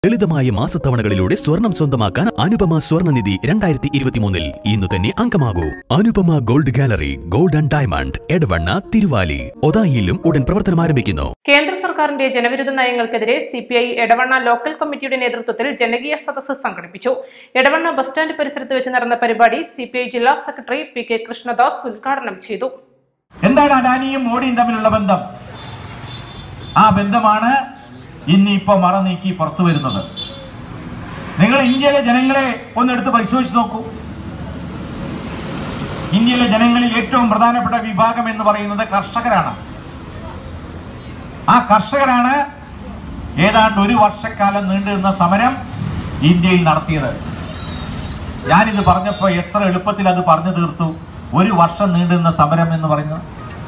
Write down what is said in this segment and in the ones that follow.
ലളിതമായ മാസത്തവണകളിലൂടെ സ്വർണം സ്വന്തമാക്കാൻ അനുപമ സ്വർണ്ണനിധി രണ്ടായിരത്തി ഇരുപത്തിമൂന്നിൽ ഇന്ന് തന്നെ അംഗമാകൂ Anupama gold gallery gold and diamond Edavanna Thiruvali ഒതായിയിലും ഉടൻ പ്രവർത്തനം ആരംഭിക്കുന്നു കേന്ദ്ര സർക്കാരിന്റെ ജനവിരുദ്ധ നയങ്ങൾക്കെതിരെ C P I Edavanna local കമ്മിറ്റിയുടെ നേതൃത്വത്തിൽ ജനകീയ സദസ്സ് സംഘടിപ്പിച്ചു എടവണ്ണ ബസ് സ്റ്റാൻഡ് പരിസരത്ത് വെച്ച് നടന്ന പരിപാടി സി പി ഐ ജില്ലാ സെക്രട്ടറി പി കെ കൃഷ്ണദാസ് ഉദ്ഘാടനം ചെയ്തു എന്താണ് അദാനിയും മോഡിയും തമ്മിലുള്ള ബന്ധം ആ ബന്ധമാണ് ഇന്നിപ്പോ മറ നീക്കി പുറത്തു വരുന്നത് നിങ്ങൾ ഇന്ത്യയിലെ ജനങ്ങളെ ഒന്നെടുത്ത് പരിശോധിച്ച് നോക്കൂ ഇന്ത്യയിലെ ജനങ്ങളിൽ ഏറ്റവും പ്രധാനപ്പെട്ട വിഭാഗം എന്ന് പറയുന്നത് കർഷകരാണ് ആ കർഷകരാണ് ഏതാണ്ട് ഒരു വർഷക്കാലം നീണ്ടുനിന്ന സമരം ഇന്ത്യയിൽ നടത്തിയത് ഞാനിത് പറഞ്ഞപ്പോ എത്ര എളുപ്പത്തിൽ അത് പറഞ്ഞു തീർത്തു ഒരു വർഷം നീണ്ടുനിന്ന സമരം എന്ന് പറയുന്നത്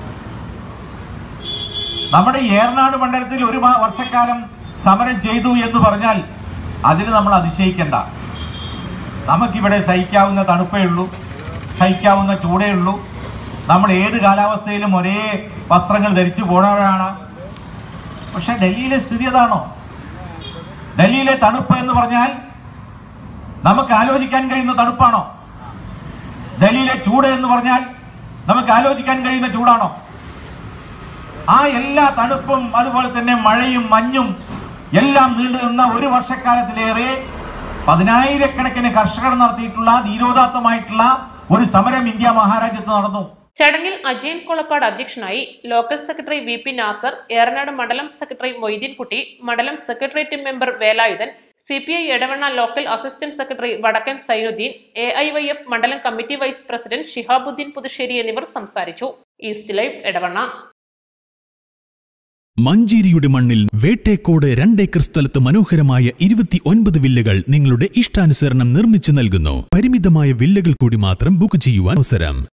നമ്മുടെ ഈ ഏറനാട് മണ്ഡലത്തിൽ ഒരു മാ- വർഷക്കാലം സമരം ചെയ്തു എന്ന് പറഞ്ഞാൽ അതിന് നമ്മൾ അതിശയിക്കണ്ട നമുക്കിവിടെ സഹിക്കാവുന്ന തണുപ്പേ ഉള്ളൂ സഹിക്കാവുന്ന ചൂടേ ഉള്ളൂ നമ്മൾ ഏത് കാലാവസ്ഥയിലും ഒരേ വസ്ത്രങ്ങൾ ധരിച്ചു പോണവരാണ് പക്ഷെ ഡൽഹിയിലെ സ്ഥിതി അതാണോ ഡൽഹിയിലെ തണുപ്പ് എന്ന് പറഞ്ഞാൽ നമുക്ക് ആലോചിക്കാൻ കഴിയുന്ന തണുപ്പാണോ ഡൽഹിയിലെ ചൂട് എന്ന് പറഞ്ഞാൽ നമുക്ക് ആലോചിക്കാൻ കഴിയുന്ന ചൂടാണോ ആ എല്ലാ തണുപ്പും അതുപോലെ തന്നെ മഴയും മഞ്ഞും എല്ലാം നീണ്ടു നിന്ന ഒരു വർഷക്കാലത്തിലേറെ പതിനായിരക്കണക്കിന് കർഷകർ നടത്തിയിട്ടുള്ള ധീരോദാത്തമായിട്ടുള്ള ഒരു സമരം ഇന്ത്യ മഹാരാജ്യത്ത് നടന്നു ചടങ്ങിൽ അജയൻ കൊളപ്പാട് അധ്യക്ഷനായി local secretary V P Nasar Eranad മണ്ഡലം സെക്രട്ടറി മൊയ്തീൻകുട്ടി മണ്ഡലം secretariat member Velayudhan C P I Edavanna local assistant secretary Vadakkan Zainuddin A I Y F മണ്ഡലം committee vice president Shihabuddin Puthussery എന്നിവർ സംസാരിച്ചു ഈസ്റ്റ് ലൈവ് എടവണ്ണ മഞ്ചേരിയുടെ മണ്ണിൽ വേട്ടേക്കോട് രണ്ടേക്കർ സ്ഥലത്ത് മനോഹരമായ ഇരുപത്തി ഒൻപത് വില്ലകൾ നിങ്ങളുടെ ഇഷ്ടാനുസരണം നിർമ്മിച്ചു നൽകുന്നു പരിമിതമായ വില്ലകൾ കൂടി മാത്രം ബുക്ക് ചെയ്യുവാൻ അവസരം